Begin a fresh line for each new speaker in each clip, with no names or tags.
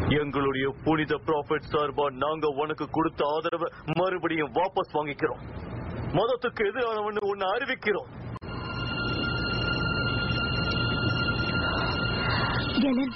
எங்களுடைய புனித ப்ராஃபிட் சார்பா நாங்க உனக்கு கொடுத்த ஆதரவை மறுபடியும் வாபஸ் வாங்கிக்கிறோம் மதத்துக்கு எதிரானவன்னு ஒன்னு அறிவிக்கிறோம்
கெலன்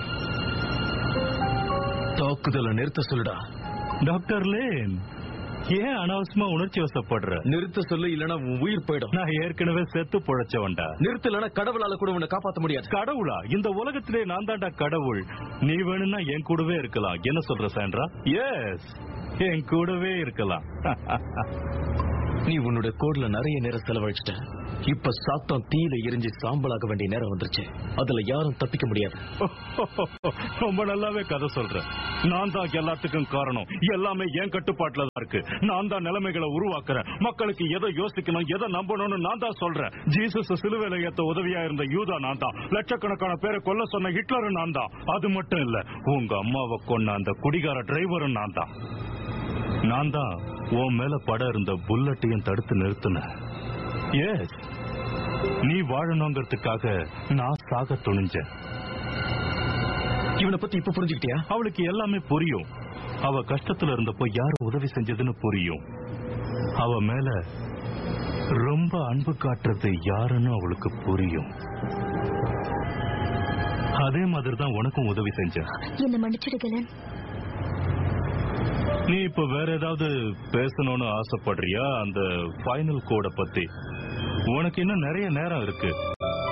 தாக்குதலை நிறுத்த சொல்லுடா
டாக்டர் லேன் ஏன் அனாவசியமா உணர்ச்சி வசப்படுற
நிறுத்த சொல்லு இல்லனா உன் உயிர் போயிடும்
நான் ஏற்கனவே செத்து பொழைச்சவன்டா
நிறுத்தலனா கடவுளால கூட உன்னை காப்பாத்த முடியாது
கடவுளா இந்த உலகத்திலே நான் தான்டா கடவுள் நீ வேணும்னா என் கூடவே இருக்கலாம் என்ன சொல்ற சாண்ட்ரா எஸ் என் கூடவே இருக்கலாம்
நீ உன்னோட கோட்ல நிறைய நேரம் செலவழிச்சிட்ட இப்ப சாத்தம் தீயில எரிஞ்சு சாம்பலாக வேண்டிய நேரம் வந்துருச்சு அதுல யாரும் தப்பிக்க முடியாது
ரொம்ப நல்லாவே கதை சொல்ற நான் தான் எல்லாத்துக்கும் காரணம் எல்லாமே என் கட்டுப்பாட்டுல தான் இருக்கு நான் தான் நிலைமைகளை உருவாக்குறேன் மக்களுக்கு எதை யோசிக்கணும் எதை நம்பணும்னு நான் தான் சொல்றேன் ஜீசஸ் சிலுவையில ஏத்த உதவியா இருந்த யூதா நான் தான் லட்சக்கணக்கான பேரை கொல்ல சொன்ன ஹிட்லரும் நான் தான் அது மட்டும் இல்ல உங்க அம்மாவை கொன்ன அந்த குடிகார டிரைவரும் நான் தான் நான் தான் உன் மேல பட இருந்த புல்லட்டையும் தடுத்து நிறுத்தினேன் எஸ் நீ வாழணுங்கிறதுக்காக நான் சாக துணிஞ்சேன்
இவனை பத்தி இப்ப புரிஞ்சுக்கிட்டியா
அவளுக்கு எல்லாமே புரியும் அவ கஷ்டத்துல இருந்தப்போ யார் உதவி செஞ்சதுன்னு புரியும் அவ மேல ரொம்ப அன்பு காட்டுறது யாருன்னு அவளுக்கு புரியும் அதே மாதிரி தான் உனக்கும் உதவி செஞ்சேன்
என்ன மன்னிச்சிடு கெலன்
நீ இப்ப வேற ஏதாவது பேசணும்னு ஆசைப்படுறியா அந்த ஃபைனல் கோட பத்தி உனக்கு இன்னும் நிறைய நேரம் இருக்கு